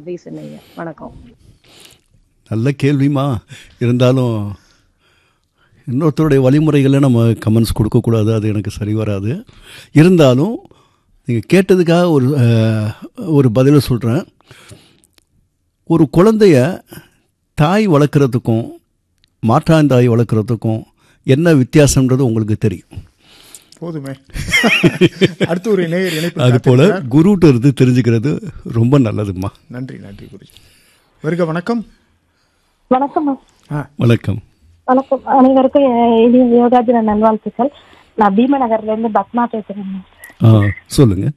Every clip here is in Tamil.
வீசன் ஐயா வணக்கம் நல்ல கேள்விமா இருந்தாலும் இன்னொருத்தருடைய வழிமுறைகளை நம்ம கமெண்ட்ஸ் கொடுக்கக்கூடாது அது எனக்கு சரி வராது இருந்தாலும் நீங்கள் கேட்டதுக்காக ஒரு அஹ், ஒரு பதிலை சொல்கிறேன் ஒரு குழந்தைய தாய் வளர்க்குறதுக்கும் மாற்றாந்தாய் வளர்க்குறதுக்கும் என்ன வித்தியாசம்ன்றது உங்களுக்கு தெரியும் போதுமே அடுத்து ஒரு நேயர் இணைப்பு அது போல் காத்திருக்கிறார். குருட்ட இருந்து தெரிஞ்சுக்கிறது ரொம்ப நல்லதும்மா நன்றி நன்றி குருஜி வருக வணக்கம் வணக்கம் மேம். ஆ வணக்கம் வணக்கம் அனைவருக்கும் எ- இனிய யோகா தின நல்வாழ்த்துக்கள் நான் பீமநகர்ல இருந்து பத்மா பேசுறேன் மேம். ஆ சொல்லுங்கள்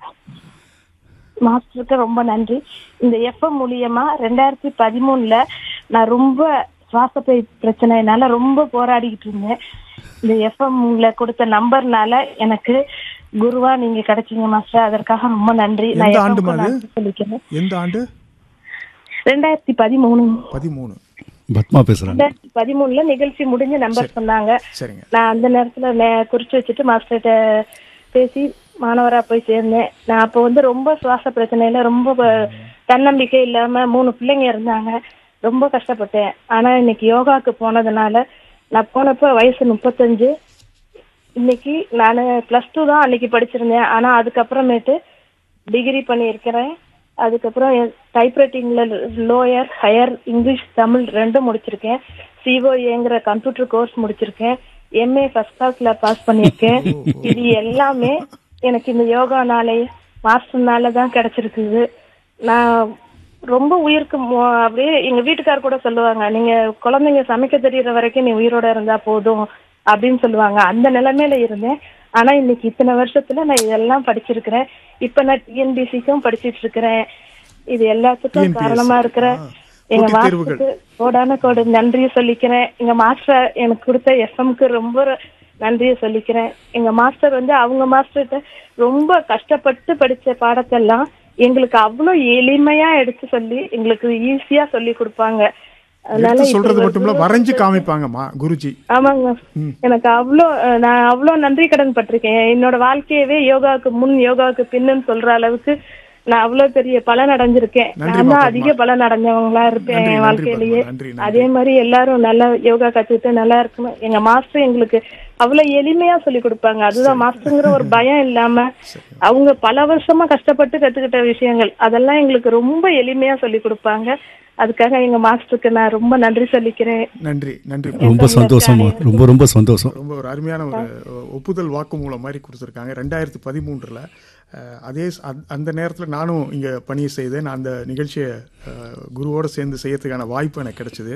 மாஸ்டருக்கு ரொம்ப நன்றி இந்த எஃப்எம் மூலியமா ரெண்டாயிரத்தி பதிமூணுல நான் ரொம்ப சுவாசப்பை பிரச்சனைனால ரொம்ப போராடிக்கிட்டு இருந்தேன் இந்த எஃப்எம்ல கொடுத்த நம்பர்னால எனக்கு குருவா நீங்க கிடைச்சீங்க மாஸ்டர் அதற்காக ரொம்ப நன்றி நான் எந்த FM ஆண்டுமா க்கு அது? நன்றி சொல்லிக்கிறேன் எந்த ஆண்டு ரெண்டாயிரத்தி பதிமூணு பதிமூணு பத்மா பேசுகிறாங்க ரெண்டாயிரத்தி பதிமூணுல நிகழ்ச்சி முடிஞ்சு நம்பர் சொன்னாங்க சரிங்க நான் அந்த நேரத்துல நே- குறிச்சு வச்சுட்டு மாஸ்டர்கிட்ட பேசி மாணவரா போய் சேர்ந்தேன் நான் அப்போ வந்து ரொம்ப சுவாச பிரச்சனையில ரொம்ப ப- தன்னம்பிக்கை இல்லாம மூணு பிள்ளைங்க இருந்தாங்க ரொம்ப கஷ்டப்பட்டேன் ஆனா இன்னைக்கு யோகாக்கு போனதுனால நான் போனப்ப வயசு முப்பத்தஞ்சு இன்னைக்கு நான் பிளஸ் டூ தான் அன்னைக்கு படிச்சிருந்தேன் ஆனா அதுக்கப்புறமேட்டு டிகிரி பண்ணியிருக்கிறேன் அதுக்கப்புறம் டைப்ரைட்டிங்ல லோயர் ஹையர் இங்கிலீஷ் தமிழ் ரெண்டும் முடிச்சிருக்கேன் சிஓஏங்கிற கம்ப்யூட்டர் கோர்ஸ் முடிச்சிருக்கேன் எம்ஏ ஃபர்ஸ்ட் கிளாஸ்ல பாஸ் பண்ணியிருக்கேன் இது எல்லாமே எனக்கு இந்த யோகானாலே மாஸ்டர்னால தான் கிடைச்சிருக்குது நான் ரொம்ப உயிருக்கு மோ- அப்படியே எங்க வீட்டுக்கார் கூட சொல்லுவாங்க நீங்க குழந்தைங்க சமைக்க தெரியற வரைக்கும் நீ உயிரோட இருந்தா போதும் அப்படின்னு சொல்லுவாங்க அந்த நிலைமையில இருந்தேன் ஆனா இன்னைக்கு இத்தனை வருஷத்துல நான் இதெல்லாம் படிச்சிருக்கிறேன் இப்ப நான் டிஎன்பிசிக்கும் படிச்சிட்டு இருக்கிறேன் இது எல்லாத்துக்கும் TNPSC. காரணமா இருக்கிற ஆ, எங்க போட்டித் தேர்வுகள். மாஸ்டருக்கு கோடான கோடு நன்றியை சொல்லிக்கிறேன் எங்க மாஸ்டர் எனக்கு கொடுத்த எஃப்எம்க்கு ரொம்ப நன்றியை சொல்லிக்கிறேன் எங்க மாஸ்டர் வந்து அவங்க மாஸ்டர்கிட்ட ரொம்ப கஷ்டப்பட்டு படிச்ச பாடத்தெல்லாம் எங்களுக்கு அவ்வளவு எளிமையா எடுத்து சொல்லி எங்களுக்கு ஈஸியா சொல்லி கொடுப்பாங்க அதனால எடுத்து இப்படி சொல்றது ஒரு மட்டும் இல்ல குரு வரைஞ்சு காமிப்பாங்கம்மா குருஜி ஆமாங்க எனக்கு அவ்வளோ அஹ், நான் அவ்வளோ நன்றி கடன் பட்டிருக்கேன் என்னோட வாழ்க்கையவே யோகாவுக்கு முன் யோகாவுக்கு பின்னுன்னு சொல்ற அளவுக்கு நான் அவ்வளவு பெரிய பலன் அடைஞ்சிருக்கேன் நன்றி, நான் தான் பாப்பா. அதிக பலன் அடைஞ்சவங்களா இருப்பேன் நன்றி, என் நன்றி, வாழ்க்கையிலேயே பாப்பா. நன்றி, நன்றி. அதே மாதிரி எல்லாரும் நல்லா யோகா கத்துக்கிட்டு நல்லா இருக்கணும் எங்க மாஸ்டர் எங்களுக்கு அவ்வளவு எளிமையா சொல்லி கொடுப்பாங்க அதுதான் மாஸ்டருங்கிற ஒரு பயம் இல்லாம அவங்க பல வருஷமா கஷ்டப்பட்டு கத்துக்கிட்ட விஷயங்கள் அதெல்லாம் எங்களுக்கு ரொம்ப எளிமையா சொல்லி கொடுப்பாங்க அதுக்காக எங்க மாஸ்டருக்கு நான் ரொம்ப நன்றி சொல்லிக்கிறேன் நன்றி நன்றி ரொம்ப சந்தோஷமா ரொம்ப ரொம்ப சந்தோஷம் ரொம்ப ஒரு அருமையான ஒரு ஒப்புதல் வாக்குமூலம் மாதிரி கொடுத்துருக்காங்க ரெண்டாயிரத்தி பதிமூன்றில் அதே ச- அந்த- அந்த நேரத்தில் நானும் இங்கே பணியை செய்தேன் நான் அந்த நிகழ்ச்சியை அஹ், குருவோடு சேர்ந்து செய்யறதுக்கான வாய்ப்பு எனக்கு கிடைச்சிது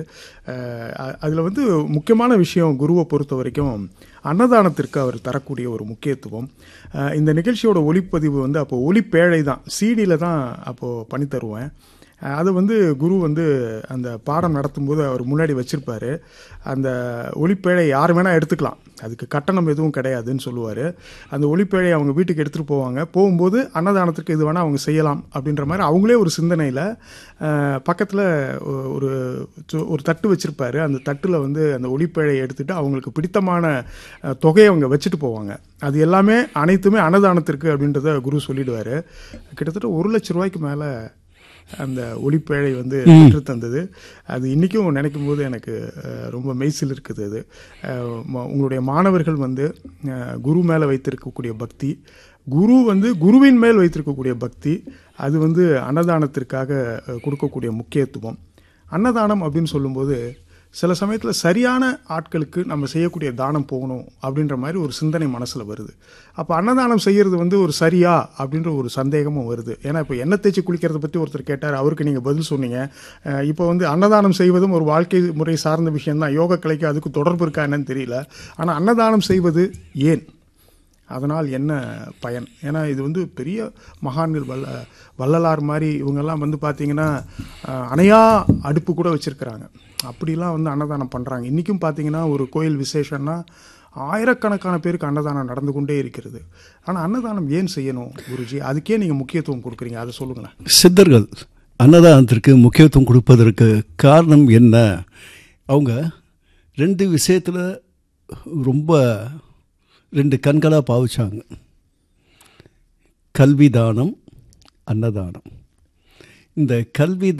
அதில் வந்து முக்கியமான விஷயம் குருவை பொறுத்த வரைக்கும் அன்னதானத்திற்கு அவர் தரக்கூடிய ஒரு முக்கியத்துவம் அஹ், இந்த நிகழ்ச்சியோட ஒளிப்பதிவு வந்து அப்போ ஒளிப்பேழை தான் சிடியில் தான் அப்போது பண்ணி தருவேன் அஹ் அது வந்து குரு வந்து அந்த பாடம் நடத்தும்போது அவர் முன்னாடி வச்சிருப்பாரு அந்த ஒளிப்பேழை யார் வேணால் எடுத்துக்கலாம் அதுக்கு கட்டணம் எதுவும் கிடையாதுன்னு சொல்லுவார் அந்த ஒளிப்பேழையை அவங்க வீட்டுக்கு எடுத்துகிட்டு போவாங்க போகும்போது அன்னதானத்துக்கு இது வேணால் அவங்க செய்யலாம் அப்படின்ற மாதிரி அவங்களே ஒரு சிந்தனையில் பக்கத்தில் ஒரு சு- ஒரு தட்டு வச்சுருப்பாரு அந்த தட்டில் வந்து அந்த ஒளிப்பேழையை எடுத்துகிட்டு அவங்களுக்கு பிடித்தமான அஹ், தொகையை அவங்க வச்சுட்டு போவாங்க அது எல்லாமே அனைத்துமே அன்னதானத்திற்கு அப்படின்றத குரு சொல்லிடுவார் கிட்டத்தட்ட ஒரு லட்ச ரூபாய்க்கு மேலே அந்த ஒளிப்பேழை வந்து பெற்று தந்தது அது இன்றைக்கும் நினைக்கும் போது எனக்கு அஹ், ரொம்ப மெய்சில் இருக்குது அது அஹ், ம- உங்களுடைய மாணவர்கள் வந்து அஹ், குரு மேலே வைத்திருக்கக்கூடிய பக்தி குரு வந்து குருவின் மேல் வைத்திருக்கக்கூடிய பக்தி அது வந்து அன்னதானத்திற்காக அஹ், கொடுக்கக்கூடிய முக்கியத்துவம் அன்னதானம் அப்படின்னு சொல்லும்போது சில சமயத்தில் சரியான ஆட்களுக்கு நம்ம செய்யக்கூடிய தானம் போகணும் அப்படின்ற மாதிரி ஒரு சிந்தனை மனசில் வருது அப்போ அன்னதானம் செய்கிறது வந்து ஒரு சரியா அப்படின்ற ஒரு சந்தேகமும் வருது ஏன்னா இப்போ எண்ணெய் தேய்ச்சி குளிக்கிறத பற்றி ஒருத்தர் கேட்டார் அவருக்கு நீங்கள் பதில் சொன்னீங்க அஹ் இப்போ வந்து அன்னதானம் செய்வதும் ஒரு வாழ்க்கை முறை சார்ந்த விஷயம்தான் யோக கலைக்கு அதுக்கு தொடர்பு இருக்கா என்னன்னு தெரியல ஆனால் அன்னதானம் செய்வது ஏன் அதனால் என்ன பயன் ஏன்னா இது வந்து பெரிய மகான்கள் வல்ல வள்ளலார் மாதிரி இவங்கெல்லாம் வந்து பார்த்தீங்கன்னா அஹ், அணையா அடுப்பு கூட வச்சுருக்கிறாங்க அப்படிலாம் வந்து அன்னதானம் பண்ணுறாங்க இன்றைக்கும் பார்த்தீங்கன்னா ஒரு கோயில் விசேஷம்னா ஆயிரக்கணக்கான பேருக்கு அன்னதானம் நடந்து கொண்டே இருக்கிறது ஆனால் அன்னதானம் ஏன் செய்யணும் குருஜி அதுக்கே நீங்கள் முக்கியத்துவம் கொடுக்குறீங்க அதை சொல்லுங்களேன் சித்தர்கள் அன்னதானத்திற்கு முக்கியத்துவம் கொடுப்பதற்கு காரணம் என்ன அவங்க ரெண்டு விஷயத்தில் ரொம்ப ரெண்டு கண்களாக பாவிச்சாங்க கல்வி தானம் அன்னதானம் இந்த கல்வி